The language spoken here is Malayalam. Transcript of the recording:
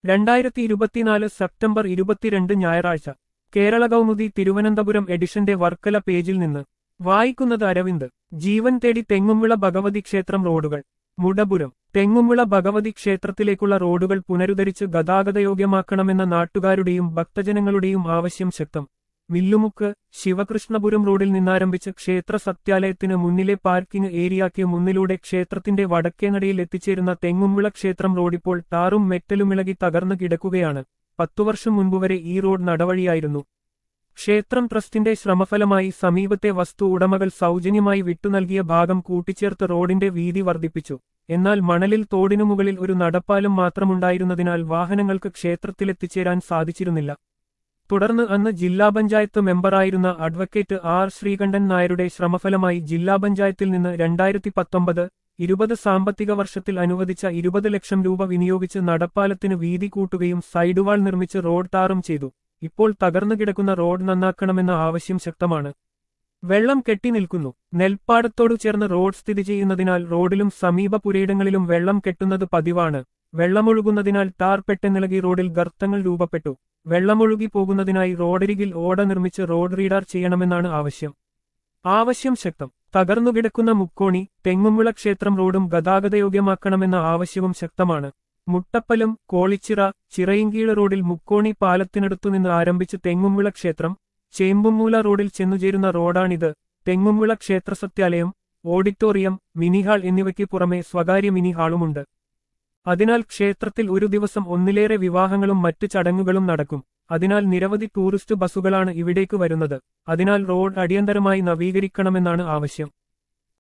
രണ്ടായിരത്തി ഇരുപത്തിനാല് സെപ്റ്റംബർ ഇരുപത്തിരണ്ട് ഞായറാഴ്ച കേരള കൗമുദി തിരുവനന്തപുരം എഡിഷന്റെ വർക്കല പേജിൽ നിന്ന് വായിക്കുന്നത് അരവിന്ദ് ജീവൻ തേടി തെങ്ങുംവിള ഭഗവതി ക്ഷേത്രം റോഡുകൾ മുടപുരം തെങ്ങുംവിള ഭഗവതി ക്ഷേത്രത്തിലേക്കുള്ള റോഡുകൾ പുനരുദ്ധരിച്ച് ഗതാഗതയോഗ്യമാക്കണമെന്ന നാട്ടുകാരുടെയും ഭക്തജനങ്ങളുടെയും ആവശ്യം ശക്തം വില്ലുമുക്ക് ശിവകൃഷ്ണപുരം റോഡിൽ നിന്നാരംഭിച്ച് ക്ഷേത്ര സത്യാലയത്തിന് മുന്നിലെ പാർക്കിംഗ് ഏരിയയ്ക്ക് മുന്നിലൂടെ ക്ഷേത്രത്തിന്റെ വടക്കേനടയിൽ എത്തിച്ചേരുന്ന തെങ്ങുംവിള ക്ഷേത്രം റോഡിപ്പോൾ ടാറും മെറ്റലുമിളകി തകർന്നു കിടക്കുകയാണ് പത്തുവർഷം മുൻപുവരെ ഈ റോഡ് നടവഴിയായിരുന്നു ക്ഷേത്രം ട്രസ്റ്റിന്റെ ശ്രമഫലമായി സമീപത്തെ വസ്തു ഉടമകൾ സൗജന്യമായി വിട്ടുനൽകിയ ഭാഗം കൂട്ടിച്ചേർത്ത് റോഡിന്റെ വീതി വർദ്ധിപ്പിച്ചു എന്നാൽ മണലിൽ തോടിനു മുകളിൽ ഒരു നടപ്പാലം മാത്രമുണ്ടായിരുന്നതിനാൽ വാഹനങ്ങൾക്ക് ക്ഷേത്രത്തിലെത്തിച്ചേരാൻ സാധിച്ചിരുന്നില്ല തുടർന്ന് അന്ന് ജില്ലാ പഞ്ചായത്ത് മെമ്പറായിരുന്ന അഡ്വക്കേറ്റ് ആർ ശ്രീകണ്ഠൻ നായരുടെ ശ്രമഫലമായി ജില്ലാ പഞ്ചായത്തിൽ നിന്ന് രണ്ടായിരത്തി പത്തൊമ്പത് ഇരുപത് സാമ്പത്തിക വർഷത്തിൽ അനുവദിച്ച ഇരുപത് ലക്ഷം രൂപ വിനിയോഗിച്ച് നടപ്പാലത്തിന് വീതി കൂട്ടുകയും സൈഡുവാൾ നിർമ്മിച്ച് റോഡ് ടാറും ചെയ്തു ഇപ്പോൾ തകർന്നു കിടക്കുന്ന റോഡ് നന്നാക്കണമെന്ന ആവശ്യം ശക്തമാണ് വെള്ളം കെട്ടിനിൽക്കുന്നു നെൽപ്പാടത്തോടു ചേർന്ന് റോഡ് സ്ഥിതി ചെയ്യുന്നതിനാൽ റോഡിലും സമീപ പുരയിടങ്ങളിലും വെള്ളം കെട്ടുന്നത് പതിവാണ് വെള്ളമൊഴുകുന്നതിനാൽ ടാർ പെട്ടെന്നിളകി റോഡിൽ ഗർത്തങ്ങൾ രൂപപ്പെട്ടു വെള്ളമൊഴുകി പോകുന്നതിനായി റോഡരികിൽ ഓട നിർമ്മിച്ച് റോഡ് റീഡാർ ചെയ്യണമെന്നാണ് ആവശ്യം ആവശ്യം ശക്തം തകർന്നുകിടക്കുന്ന മുക്കോണി തെങ്ങുംവിള ക്ഷേത്രം റോഡും ഗതാഗതയോഗ്യമാക്കണമെന്ന ആവശ്യവും ശക്തമാണ് മുട്ടപ്പലം കോളിച്ചിറ ചിറയിൻകീഴ് റോഡിൽ മുക്കോണി പാലത്തിനടുത്തുനിന്ന് ആരംഭിച്ച് തെങ്ങുംവിള ക്ഷേത്രം ചേമ്പുമൂല റോഡിൽ ചെന്നുചേരുന്ന റോഡാണിത് തെങ്ങുംവിള ക്ഷേത്ര സത്യാലയം ഓഡിറ്റോറിയം മിനിഹാൾ എന്നിവയ്ക്ക് പുറമെ സ്വകാര്യ മിനിഹാളുമുണ്ട് അതിനാൽ ക്ഷേത്രത്തിൽ ഒരു ദിവസം ഒന്നിലേറെ വിവാഹങ്ങളും മറ്റു ചടങ്ങുകളും നടക്കും അതിനാൽ നിരവധി ടൂറിസ്റ്റ് ബസ്സുകളാണ് ഇവിടേക്ക് വരുന്നത് അതിനാൽ റോഡ് അടിയന്തരമായി നവീകരിക്കണമെന്നാണ് ആവശ്യം